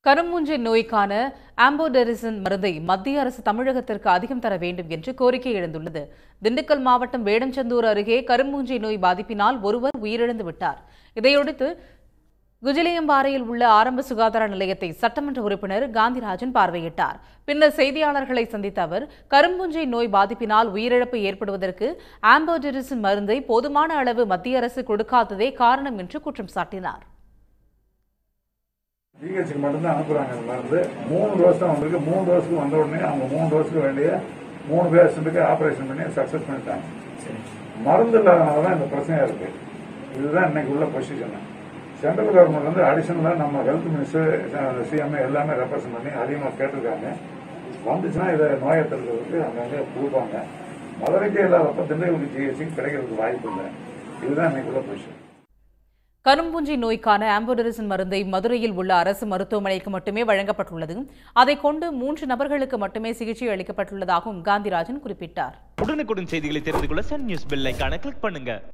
கரும்பூஞ்சை நோய்க்கான ஆம்போடெரிசன் மருந்தை மத்திய அரசு தமிழகத்திற்கு அதிகம் தர வேண்டும் என்று கோரிக்கை எழுந்துள்ளது திண்டுக்கல் மாவட்டம் வேடஞ்சந்தூர் அருகே கரும்பூஞ்சை நோய் பாதிப்பினால் ஒருவர் உயிரிழந்து விட்டார் இதையடுத்து குஜிலியம்பாறையில் உள்ள ஆரம்ப சுகாதார நிலையத்தை சட்டமன்ற உறுப்பினர் காந்திராஜன் பார்வையிட்டார் பின்னர் செய்தியாளர்களை சந்தித்த அவர் கரும்பூஞ்சை நோய் பாதிப்பினால் உயிரிழப்பு ஏற்படுவதற்கு ஆம்போடெரிசன் மருந்தை போதுமான அளவு மத்திய அரசு கொடுக்காததே காரணம் என்று குற்றம் சாட்டினார் ஜிஹெச்சுக்கு மட்டும்தான் அனுப்புறாங்க இந்த மருந்து மூணு டோஸ் தான் வந்திருக்கு மூணு டோஸுக்கு வந்த உடனே அவங்க மூணு டோஸுக்கு வேண்டிய மூணு பேஷண்ட்டுக்கு ஆபரேஷன் பண்ணி சக்சஸ் பண்ணிட்டாங்க மருந்து இல்லாதனால தான் இந்த பிரச்சனையா இருக்கு இதுதான் இன்னைக்கு உள்ள பொசிஷன் சென்ட்ரல் கவர்மெண்ட் வந்து அடிஷனலாக நம்ம ஹெல்த் மினிஸ்டர் சிஎம் எல்லாமே ரெப்ரசன்ட் பண்ணி அதிகமாக கேட்டிருக்காங்க வந்துச்சுன்னா இதை நோயை தடுக்கிறதுக்கு அங்கங்கே கொடுப்பாங்க மதுரைக்கே இல்லாதப்ப திண்டுக்கல் ஜிஹெச்சுக்கு கிடைக்கிறதுக்கு வாய்ப்பு இல்லை இதுதான் இன்னைக்கு உள்ள பொசிஷன் கரும்பூஞ்சி நோய்க்கான ஆம்போடரிசன் மருந்தை மதுரையில் உள்ள அரசு மருத்துவமனைக்கு மட்டுமே வழங்கப்பட்டுள்ளது அதை கொண்டு மூன்று நபர்களுக்கு மட்டுமே சிகிச்சை அளிக்கப்பட்டுள்ளதாகவும் காந்திராஜன் குறிப்பிட்டார் உடனுக்குடன் செய்திகளை தெரிந்து கொள்ள சன் நியூஸ் பெல் ஐகானை கிளிக் பண்ணுங்க